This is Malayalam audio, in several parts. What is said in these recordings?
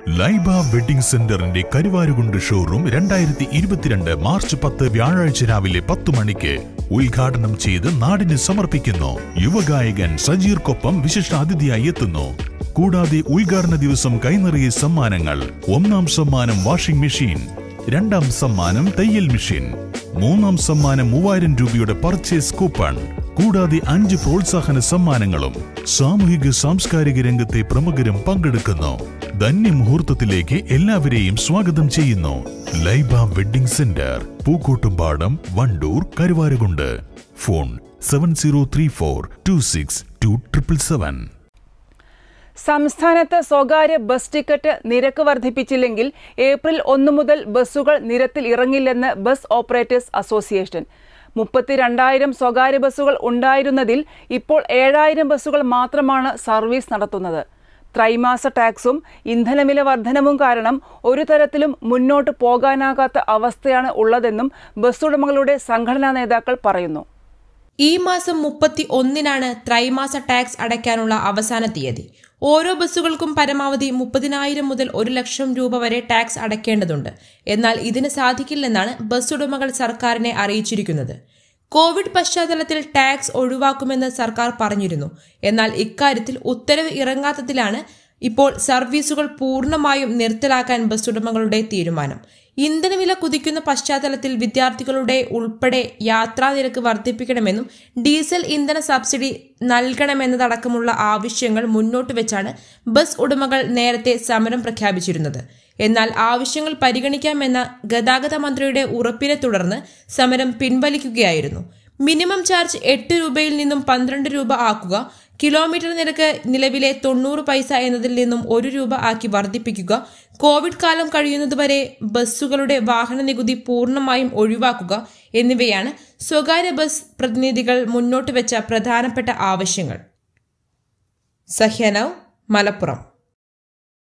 ലൈബ വെഡിംഗ് സെന്ററിന്റെ കരുവാരുകുണ്ട് ഷോറൂം രണ്ടായിരത്തി ഇരുപത്തിരണ്ട് മാർച്ച് പത്ത് വ്യാഴാഴ്ച രാവിലെ പത്തു മണിക്ക് ഉദ്ഘാടനം ചെയ്ത് നാടിന് സമർപ്പിക്കുന്നു യുവഗായകൻ സജീർക്കൊപ്പം വിശിഷ്ട അതിഥിയായി എത്തുന്നു കൂടാതെ ഉദ്ഘാടന ദിവസം കൈനിറിയ സമ്മാനങ്ങൾ ഒന്നാം സമ്മാനം വാഷിംഗ് മെഷീൻ രണ്ടാം സമ്മാനം തയ്യൽ മെഷീൻ മൂന്നാം സമ്മാനം മൂവായിരം രൂപയുടെ പർച്ചേസ് കൂപ്പൺ കൂടാതെ അഞ്ച് പ്രോത്സാഹന സമ്മാനങ്ങളും സാമൂഹിക സാംസ്കാരിക രംഗത്തെ പ്രമുഖരും പങ്കെടുക്കുന്നു ധന്യമുഹൂർത്തത്തിലേക്ക് എല്ലാവരെയും സ്വാഗതം ചെയ്യുന്നു Laiba wedding centre Pookkottumpadam Vandoor Karuvarakundu phone seven zero three four two six two triple seven സംസ്ഥാനത്ത് സ്വകാര്യ ബസ് ടിക്കറ്റ് നിരക്ക് വർദ്ധിപ്പിച്ചില്ലെങ്കിൽ ഏപ്രിൽ ഒന്ന് മുതൽ ബസ്സുകൾ നിരത്തിൽ ഇറങ്ങില്ലെന്ന് ബസ് ഓപ്പറേറ്റേഴ്സ് അസോസിയേഷൻ മുപ്പത്തിരണ്ടായിരം സ്വകാര്യ ബസ്സുകൾ ഉണ്ടായിരുന്നതിൽ ഇപ്പോൾ ഏഴായിരം ബസ്സുകൾ മാത്രമാണ് സർവീസ് നടത്തുന്നത് ത്രൈമാസ ടാക്സും ഇന്ധനവില വർധനവും കാരണം ഒരു തരത്തിലും മുന്നോട്ട് പോകാനാകാത്ത അവസ്ഥയാണ് ഉള്ളതെന്നും ബസ് ഉടമകളുടെ സംഘടനാ നേതാക്കൾ പറയുന്നു ഈ മാസം മുപ്പത്തി ഒന്നിനാണ് ത്രൈമാസ ടാക്സ് അടയ്ക്കാനുള്ള അവസാന തീയതി ഓരോ ബസ്സുകൾക്കും പരമാവധി മുപ്പതിനായിരം മുതൽ ഒരു ലക്ഷം രൂപ വരെ ടാക്സ് അടയ്ക്കേണ്ടതുണ്ട് എന്നാൽ ഇതിന് സാധിക്കില്ലെന്നാണ് ബസ് ഉടമകൾ സർക്കാരിനെ അറിയിച്ചിരിക്കുന്നത് കോവിഡ് പശ്ചാത്തലത്തിൽ ടാക്സ് ഒഴിവാക്കുമെന്ന് സർക്കാർ പറഞ്ഞിരുന്നു എന്നാൽ ഇക്കാര്യത്തിൽ ഉത്തരവ് ഇറങ്ങാത്തതിലാണ് ഇപ്പോൾ സർവീസുകൾ പൂർണ്ണമായും നിർത്തലാക്കാൻ ബസ് ഉടമകളുടെ തീരുമാനം ഇന്ധനവില കുതിക്കുന്ന പശ്ചാത്തലത്തിൽ വിദ്യാർത്ഥികളുടെ ഉൾപ്പെടെ യാത്രാ നിരക്ക് വർദ്ധിപ്പിക്കണമെന്നും ഡീസൽ ഇന്ധന സബ്സിഡി നൽകണമെന്നതടക്കമുള്ള ആവശ്യങ്ങൾ മുന്നോട്ട് വെച്ചാണ് ബസ് ഉടമകൾ നേരത്തെ സമരം പ്രഖ്യാപിച്ചിരുന്നത് എന്നാൽ ആവശ്യങ്ങൾ പരിഗണിക്കാമെന്ന ഗതാഗത മന്ത്രിയുടെ ഉറപ്പിനെ തുടർന്ന് സമരം പിൻവലിക്കുകയായിരുന്നു മിനിമം ചാർജ് എട്ട് രൂപയിൽ നിന്നും പന്ത്രണ്ട് രൂപ ആക്കുക കിലോമീറ്റർ നിരക്ക് നിലവിലെ തൊണ്ണൂറ് പൈസ എന്നതിൽ നിന്നും ഒരു രൂപ ആക്കി വർദ്ധിപ്പിക്കുക കോവിഡ് കാലം കഴിയുന്നതുവരെ ബസ്സുകളുടെ വാഹന നികുതി പൂർണ്ണമായും ഒഴിവാക്കുക എന്നിവയാണ് സ്വകാര്യ ബസ് പ്രതിനിധികൾ മുന്നോട്ട് വെച്ച പ്രധാനപ്പെട്ട ആവശ്യങ്ങൾ സഹ്യനവ് മലപ്പുറം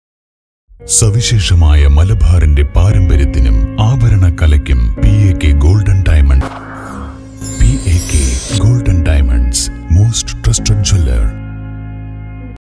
സവിശേഷമായ മലബാറിന്റെ പാരമ്പര്യത്തിനും ആഭരണ കലയ്ക്കും പി എ കെ ഗോൾഡ്